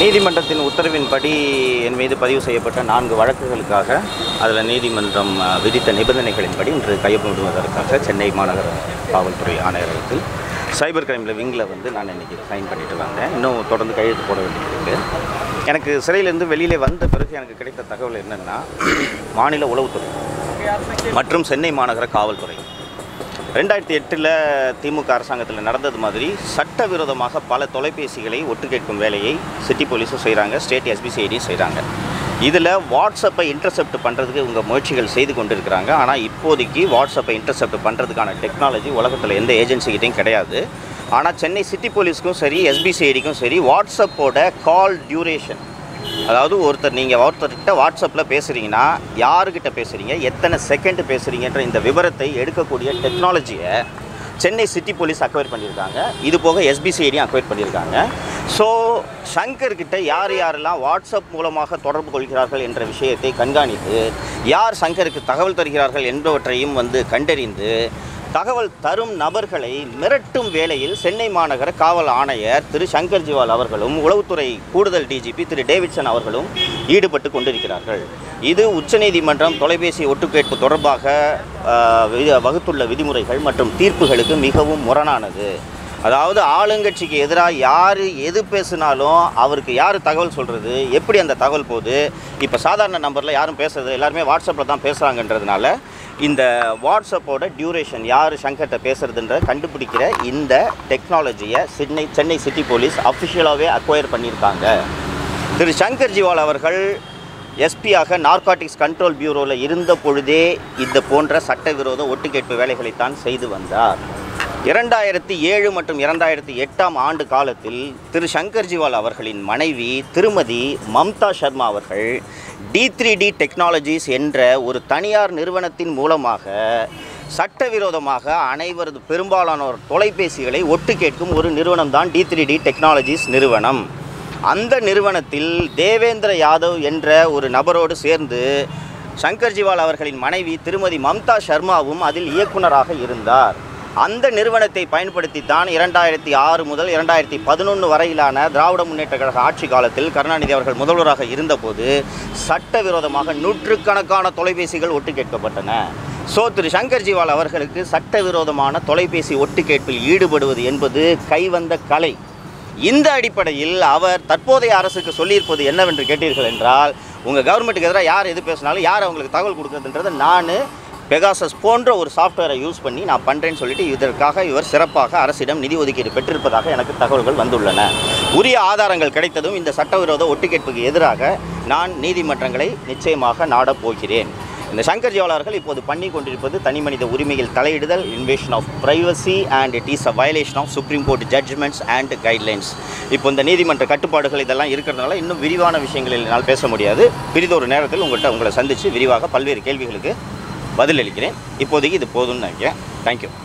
நீதிமன்றத்தின் உத்தரவின்படி என் மீது பதிவு செய்யப்பட்ட நான்கு வழக்குகளுக்காக அதில் நீதிமன்றம் அஹ், விதித்த நிபந்தனைகளின்படி இன்று கையொப்பமிடுவதற்காக சென்னை மாநகர காவல்துறை ஆணையரகத்தில் சைபர் கிரைமில் விங்கில் வந்து நான் இன்றைக்கி சைன் பண்ணிட்டு வந்தேன் இன்னும் தொடர்ந்து கையெழுத்து போட வேண்டியிருக்கு எனக்கு சிறையிலேருந்து வெளியிலே வந்த பிறகு எனக்கு கிடைத்த தகவல் என்னென்னா மாநில உளவுத்துறை மற்றும் சென்னை மாநகர காவல்துறை ரெண்டாயிரத்தி எட்டில் திமுக அரசாங்கத்தில் நடந்தது மாதிரி சட்டவிரோதமாக பல தொலைபேசிகளை ஒட்டு கேட்கும் வேலையை சிட்டி போலீஸும் செய்கிறாங்க ஸ்டேட் எஸ்பிசிஐடியும் செய்கிறாங்க இதில் வாட்ஸ்அப்பை இன்டர்செப்ட் பண்ணுறதுக்கு இவங்க முயற்சிகள் செய்து கொண்டிருக்கிறாங்க ஆனால் இப்போதைக்கு வாட்ஸ்அப்பை இன்டர்செப்ட் பண்ணுறதுக்கான டெக்னாலஜி உலகத்தில் எந்த ஏஜென்சிகிட்டையும் கிடையாது ஆனால் சென்னை சிட்டி போலீஸ்க்கும் சரி எஸ்பிசிஐடிக்கும் சரி வாட்ஸ்அப்போட கால் டியூரேஷன் அதாவது ஒருத்தர் நீங்கள் ஒருத்தர்கிட்ட வாட்ஸ்அப்பில் பேசுகிறீங்கன்னா யாருக்கிட்ட பேசுகிறீங்க எத்தனை செகண்ட் பேசுகிறீங்கன்ற இந்த விவரத்தை எடுக்கக்கூடிய டெக்னாலஜியை சென்னை சிட்டி போலீஸ் அக்வயர் பண்ணியிருக்காங்க இது போக எஸ்பிசிஐடியும் அக்வயர் பண்ணியிருக்காங்க ஸோ சங்கர்கிட்ட யார் யாரெல்லாம் வாட்ஸ்அப் மூலமாக தொடர்பு கொள்கிறார்கள் என்ற விஷயத்தை கண்காணித்து யார் சங்கருக்கு தகவல் தருகிறார்கள் என்பவற்றையும் வந்து கண்டறிந்து தகவல் தரும் நபர்களை மிரட்டும் வேளையில் சென்னை மாநகர காவல் ஆணையர் திரு சங்கர் ஜிவால் அவர்களும் உளவுத்துறை கூடுதல் டிஜிபி திரு டேவிட்சன் அவர்களும் ஈடுபட்டு கொண்டிருக்கிறார்கள் இது உச்சநீதிமன்றம் தொலைபேசி ஒட்டுக்கேட்பு தொடர்பாக ஆஹ், வி- வகுத்துள்ள விதிமுறைகள் மற்றும் தீர்ப்புகளுக்கு மிகவும் முரணானது அதாவது ஆளுங்கட்சிக்கு எதிராக யார் எது பேசினாலும் அவருக்கு யார் தகவல் சொல்கிறது எப்படி அந்த தகவல் போகுது இப்போ சாதாரண நம்பரில் யாரும் பேசுறது எல்லாருமே வாட்ஸ்அப்பில் தான் பேசுகிறாங்கன்றதுனால இந்த வாட்ஸ்அப்போட டியூரேஷன் யார் சங்கர்கிட்ட பேசுறதுன்ற கண்டுபிடிக்கிற இந்த டெக்னாலஜியை சென்னை சென்னை சிட்டி போலீஸ் அஃபிஷியலாகவே அக்வயர் பண்ணியிருக்காங்க திரு சங்கர் ஜிவால் அவர்கள் எஸ்பியாக நார்காட்டிக்ஸ் கண்ட்ரோல் பியூரோவில் இருந்த பொழுதே இந்த போன்ற சட்டவிரோத ஒட்டுக்கேட்பு வேலைகளைத்தான் செய்து வந்தார் இரண்டாயிரத்தி ஏழு மற்றும் இரண்டாயிரத்தி எட்டாம் ஆண்டு காலத்தில் திரு சங்கர் ஜிவால் அவர்களின் மனைவி திருமதி மம்தா சர்மா அவர்கள் டி த்ரீ டி டெக்னாலஜிஸ் என்ற ஒரு தனியார் நிறுவனத்தின் மூலமாக சட்டவிரோதமாக அனைவரது பெரும்பாலானோர் தொலைபேசிகளை ஒட்டு கேட்கும் ஒரு நிறுவனம் தான் டி த்ரீ டி டெக்னாலஜிஸ் நிறுவனம் அந்த நிறுவனத்தில் தேவேந்திர யாதவ் என்ற ஒரு நபரோடு சேர்ந்து சங்கர் ஜிவால் அவர்களின் மனைவி திருமதி மம்தா சர்மாவும் அதில் இயக்குனராக இருந்தார் அந்த நிறுவனத்தை பயன்படுத்தி தான் இரண்டாயிரத்தி ஆறு முதல் இரண்டாயிரத்தி பதினொன்று வரையிலான திராவிட முன்னேற்ற கழக ஆட்சி காலத்தில் கருணாநிதி அவர்கள் முதல்வராக இருந்தபோது சட்டவிரோதமாக நூற்றுக்கணக்கான தொலைபேசிகள் ஒட்டு கேட்கப்பட்டன ஸோ திரு சங்கர் ஜிவால் அவர்களுக்கு சட்டவிரோதமான தொலைபேசி ஒட்டு கேட்பில் ஈடுபடுவது என்பது கைவந்த கலை இந்த அடிப்படையில் அவர் தற்போதைய அரசுக்கு சொல்லியிருப்பது என்னவென்று கேட்டீர்கள் என்றால் உங்கள் கவர்மெண்ட்டுக்கு எதிராக யார் எது பேசினாலும் யார் அவங்களுக்கு தகவல் கொடுக்குறதுன்றதை நான் பெகாசஸ் போன்ற ஒரு சாஃப்ட்வேரை யூஸ் பண்ணி நான் பண்ணுறேன்னு சொல்லிட்டு இதற்காக இவர் சிறப்பாக அரசிடம் நிதி ஒதுக்கீடு பெற்றிருப்பதாக எனக்கு தகவல்கள் வந்துள்ளன உரிய ஆதாரங்கள் கிடைத்ததும் இந்த சட்டவிரோத ஒட்டுக்கேட்புக்கு எதிராக நான் நீதிமன்றங்களை நிச்சயமாக நாடப் போகிறேன் இந்த சங்கர் ஜிவாலர்கள் இப்போது பண்ணி கொண்டிருப்பது தனிமனித உரிமையில் தலையிடுதல் invasion of privacy and it is a violation of supreme court judgments and guidelines இப்போ இந்த நீதிமன்ற கட்டுப்பாடுகள் இதெல்லாம் இருக்கிறதுனால இன்னும் விரிவான விஷயங்களில் என்னால் பேச முடியாது பிரிதொரு நேரத்தில் உங்கள்கிட்ட உங்களை சந்தித்து விரிவாக பல்வேறு கேள்விகளுக்கு பதிலளிக்கிறேன் இப்போதைக்கு இது போதும்னு நினைக்கிறேன் தேங்க்யூ